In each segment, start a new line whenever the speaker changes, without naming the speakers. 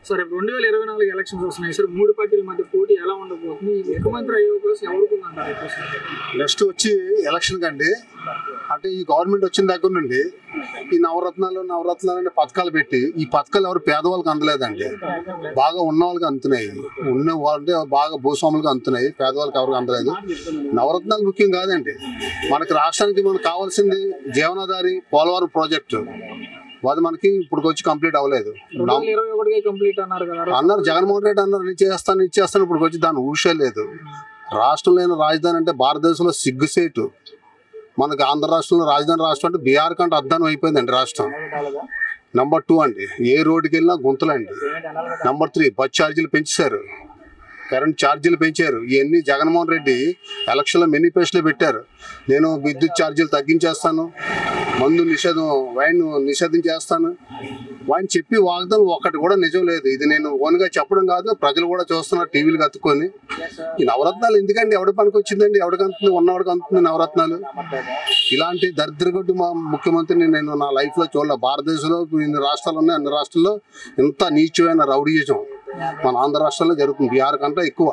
సరే రెండు వేల ఇరవై నాలుగు ఎలక్షన్స్ వస్తున్నాయి సార్ మూడు పార్టీల మధ్య పోటీ ఎలా ఉండబోతుంది ఈ ముఖ్యమంత్రి అయ్యే అవకాశం ఎవరికి ఉందంటారు ఎక్కువ శాతం?
నెక్స్ట్ వచ్చి ఎలక్షన్ కండి అంటే ఈ గవర్నమెంట్ వచ్చిన దగ్గర నుండి ఈ నవరత్నాలు నవరత్నాలు అనే పథకాలు పెట్టి ఈ పథకాలు ఎవరు పేదవాళ్ళకి అందలేదండి బాగా ఉన్న వాళ్ళకి అందుతున్నాయి ఉన్న వాళ్ళంటే బాగా భూస్వాములకు అందుతున్నాయి పేదవాళ్ళకి ఎవరికి అందలేదు నవరత్నాలు ముఖ్యం కాదండి మనకి రాష్ట్రానికి మనకు కావాల్సింది జీవనాధారి పోలవరం ప్రాజెక్టు అది మనకి ఇప్పుడు వచ్చి కంప్లీట్ అవ్వలేదు
రెండు వేల ఇరవై ఒకటికే కంప్లీట్ అన్నారు కదా
అన్నారు జగన్మోహన్ రెడ్డి అన్నారు నేను చేస్తాను ఇది చేస్తాను ఇప్పుడు వచ్చి దాని ఊసే లేదు రాష్ట్రం లేని రాజధాని అంటే భారతదేశంలో సిగ్గుసేటు మనకి ఆంధ్ర రాష్ట్రంలో రాజధాని రాష్ట్రం అంటే బీహార్ కంటే అద్దానం అయిపోయిందండి రాష్ట్రం నంబర్ టూ అండి ఏ రోడ్డుకి వెళ్ళినా గుంతలండి నంబర్ త్రీ బస్ ఛార్జీలు పెంచేశారు కరెంట్ ఛార్జీలు పెంచారు ఇవన్నీ జగన్మోహన్ రెడ్డి ఎలక్షన్లో మేనిఫెస్టోలో పెట్టారు నేను విద్యుత్ ఛార్జీలు తగ్గించేస్తాను మందు నిషేధం వైన్ నిషేధం చేస్తాను వాయిని చెప్పి వాగ్దానం ఒక్కటి కూడా నిజం లేదు ఇది నేను ఓన్గా చెప్పడం కాదు ప్రజలు కూడా చూస్తున్నారు టీవీలు కత్తుకొని ఈ నవరత్నాలు ఎందుకండి ఎవడి పనికి వచ్చిందండి ఎవడికి అందుతుంది ఉన్నవాడికి అందుతుంది నవరత్నాలు ఇలాంటి దరిద్రగొడ్డు మా ముఖ్యమంత్రిని నేను నా లైఫ్లో చూడలే భారతదేశంలో ఇన్ని రాష్ట్రాలు ఉన్నాయి అన్ని రాష్ట్రాల్లో ఇంత నీచమైన రౌడీయిజం మన ఆంధ్ర రాష్ట్రంలో జరుగుతుంది బీహార్ కంటే ఎక్కువ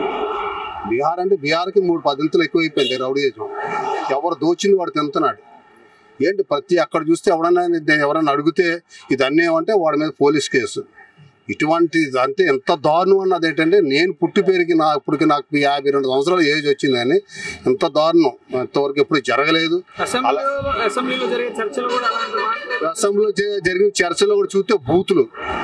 బీహార్ అంటే బీహార్కి మూడు పదింతలు ఎక్కువ అయిపోయింది రౌడీయిజం ఎవరు దోచింది వాడు తింటున్నాడు ఏంటి ప్రతి అక్కడ చూస్తే ఎవడన్నా ఇది ఎవరైనా అడిగితే ఇది అన్నేమంటే వాడి మీద పోలీస్ కేసు ఇటువంటి అంటే ఎంత దారుణం అన్నది ఏంటంటే నేను పుట్టి పెరిగి నా ఇప్పటికి నాకు యాభై రెండు సంవత్సరాల ఏజ్ వచ్చింది కానీ ఎంత దారుణం ఇంతవరకు ఎప్పుడు జరగలేదు
అసెంబ్లీలో అసెంబ్లీలో జరిగే చర్చలు కూడా అలాంటి మాటలు
అసెంబ్లీలో జ- జరిగిన చర్చలో కూడా చూస్తే బూతులు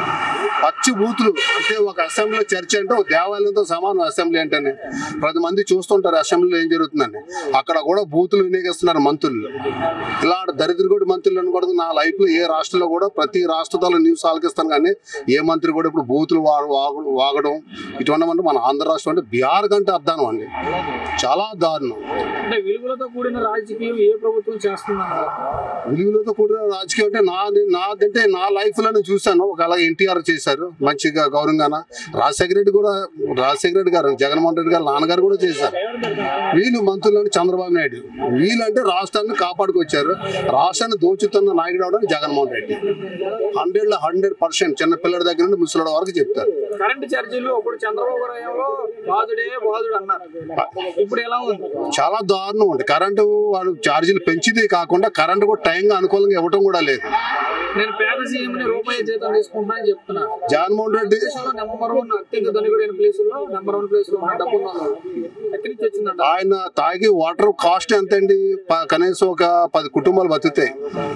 పచ్చి బూతులు అంటే ఒక అసెంబ్లీలో చర్చ అంటే ఒక దేవాలయంతో సమానం అసెంబ్లీ అంటేనే పది మంది చూస్తుంటారు అసెంబ్లీలో ఏం జరుగుతుందని అక్కడ కూడా బూతులు వినియోగిస్తున్నారు మంత్రులు ఇలాంటి దరిద్రగోడి మంత్రులు అనకూడదు నా లైఫ్ లో ఏ రాష్ట్రంలో కూడా ప్రతి రాష్ట్రంలో న్యూస్ ఆలకిస్తాను కానీ ఏ మంత్రి కూడా ఇప్పుడు బూతులు వా- వాగ- వాగడం ఇటువంటి అంటే మన ఆంధ్ర రాష్ట్రం అంటే బీహార్ కంటే అద్దానం అండి చాలా దారుణం
అంటే విలువలతో కూడిన రాజకీయం ఏ ప్రభుత్వం చేస్తుందంటారు
విలువలతో కూడిన రాజకీయం అంటే నా నాదంటే నా లైఫ్ లో నేను చూశాను ఒక అలాగే ఎన్టీఆర్ చేశారు మంచిగా గౌరవంగాన రాజశేఖర రెడ్డి కూడా రాజశేఖర రెడ్డి గారు జగన్మోహన్ రెడ్డి గారు నాన్నగారు కూడా చేశారు వీళ్ళు మంత్రులు చంద్రబాబు నాయుడు వీళ్ళంటే రాష్ట్రాన్ని కాపాడుకొచ్చారు రాష్ట్రాన్ని దోచుతున్న నాయకుడు అవడానికి జగన్మోహన్ రెడ్డి హండ్రెడ్ లో హండ్రెడ్ పర్సెంట్ చిన్న పిల్లడి దగ్గర నుండి ముసలి వరకు చెప్తారు
కరెంటు ఛార్జీలు అప్పుడు చంద్రబాబు రాయంలో బాధుడే బాధుడు అన్నారు ఇప్పుడు ఎలా ఉంది
చాలా దారుణం ఉంది కరెంటు వాళ్ళు ఛార్జీలు పెంచితే కాకుండా కరెంటు కూడా టైంగా అనుకూలంగా ఇవ్వటం కూడా లేదు
నేను పేద సీఎం ని రూపాయి జీతం తీసుకుంటా అని చెప్తున్నా
జగన్మోహన్ రెడ్డి
దేశంలో నెంబర్ వన్ అత్యంత ధనికుడైన ప్లేస్ లో నెంబర్ వన్ ప్లేస్ లో ఉన్న డబ్బు ఉన్న వాళ్ళు. ఎక్కడి నుంచి వచ్చిందంట
ఆయన తాగి వాటర్ కాస్ట్ ఎంత అండి ప- కనీసం ఒక పది కుటుంబాలు బతుకుతాయి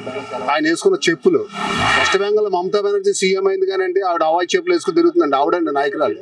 ఆయన వేసుకున్న చెప్పులు వెస్ట్ బెంగాల్ మమతా బెనర్జీ సీఎం అయింది కానండి ఆవిడ అవాయి చెప్పులు వేసుకుని తిరుగుతుందండి ఆవిడండి నాయకురాలు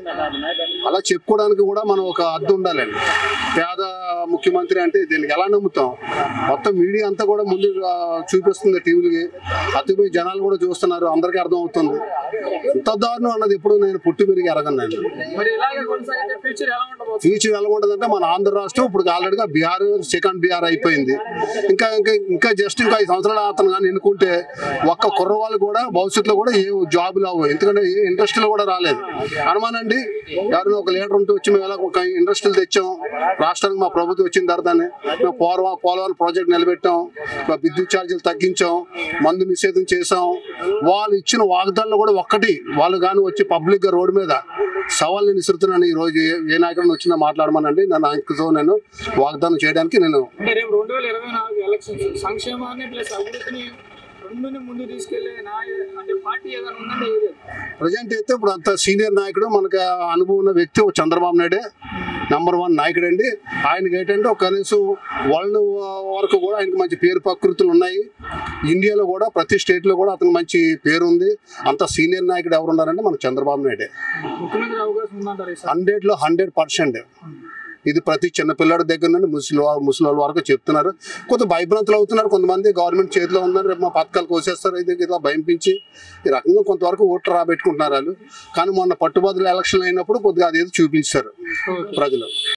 అలా చెప్పుకోవడానికి కూడా మనం ఒక అర్థం ఉండాలండి పేద ముఖ్యమంత్రి అంటే దీనికి ఎలా నమ్ముతాం మొత్తం మీడియా అంతా కూడా ముందు ఆ, చూపిస్తుంది టీవీలకి అతిపోయి జనాలు కూడా చూస్తున్నారు అందరికీ అర్థం అవుతుంది ఇంత దారుణం అన్నది ఎప్పుడు నేను పుట్టి పెరిగి ఎరగనండి
మరి ఇలాగే కొనసాగితే ఫ్యూచర్ ఎలా ఉండబోతుంది
ఫ్యూచర్ ఎలా ఉంటుందంటే మన ఆంధ్ర రాష్ట్రం ఇప్పుడు ఆల్రెడీగా బీహార్ సెకండ్ బీహార్ అయిపోయింది ఇంకా ఇంకా ఇంకా జస్ట్ ఇంకా ఐదు సంవత్సరాల అతను కానీ ఎన్నుకుంటే ఒక్క కుర్రవాళ్ళు కూడా భవిష్యత్తులో కూడా ఏ జాబులు అవ్వవు ఎందుకంటే ఏ ఇండస్ట్రీలో కూడా రాలేదు అనుమానండి ఎవరైనా ఒక లీడర్ ఉంటూ వచ్చి మేము ఎలా ఒక ఇండస్ట్రీలు తెచ్చాం రాష్ట్రానికి మా ప్రభుత్వం వచ్చిన తర్వాత మేము పోలవరం పోలవరం ప్రాజెక్ట్ నిలబెట్టాం మా విద్యుత్ ఛార్జీలు తగ్గించాం మందు నిషేధం చేసాం వాళ్ళు ఇచ్చిన వాగ్దానాలు కూడా ఒక్కటి వాళ్ళు కానీ వచ్చి పబ్లిక్ గా రోడ్డు మీద సవాల్ని విసురుతున్నాను ఈ రోజు ఏ- ఏ నాయకుడిని వచ్చినా మాట్లాడమనండి నా నాయకుతో నేను వాగ్దానం చేయడానికి నేను
అంటే రేపు రెండు వేల ఇరవై నాలుగు ఎలక్షన్స్ సంక్షేమాన్ని ప్లస్ అభివృద్ధిని రెండుని ముందు తీసుకెళ్లే నాయ అంటే పార్టీ ఏదైనా ఉందంటే ఏది
ప్రజెంట్ అయితే ఇప్పుడు అంత సీనియర్ నాయకుడు మనకు అనుభవం ఉన్న వ్యక్తి ఒక చంద్రబాబు నాయుడే నంబర్ వన్ నాయకుడు అండి ఆయనకి ఏంటంటే ఒక కనీసం వరల్డ్ వరకు కూడా ఆయనకి మంచి పేరు ప్రకృతులు ఉన్నాయి ఇండియాలో కూడా ప్రతి స్టేట్లో కూడా అతనికి మంచి పేరు ఉంది అంత సీనియర్ నాయకుడు ఎవరు ఉన్నారంటే మన చంద్రబాబు నాయుడే
ముఖ్యమంత్రి అవకాశం ఉందంటారు ఈసారి
హండ్రెడ్లో హండ్రెడ్ పర్సెంట్ ఇది ప్రతి చిన్న పిల్లడి దగ్గర నుండి ముసలి వా- ముసలి వాళ్ళ వరకు చెప్తున్నారు కొంత భయభ్రాంతులు అవుతున్నారు కొంతమంది గవర్నమెంట్ చేతిలో ఉన్నారు రేపు మా పథకాలు కోసేస్తారు ఇది ఇలా భయంపించి ఈ రకంగా కొంతవరకు ఓట్లు రాబెట్టుకుంటున్నారు వాళ్ళు కానీ మొన్న పట్టుబదులు ఎలక్షన్ అయినప్పుడు కొద్దిగా అదేదో చూపించారు ప్రజలు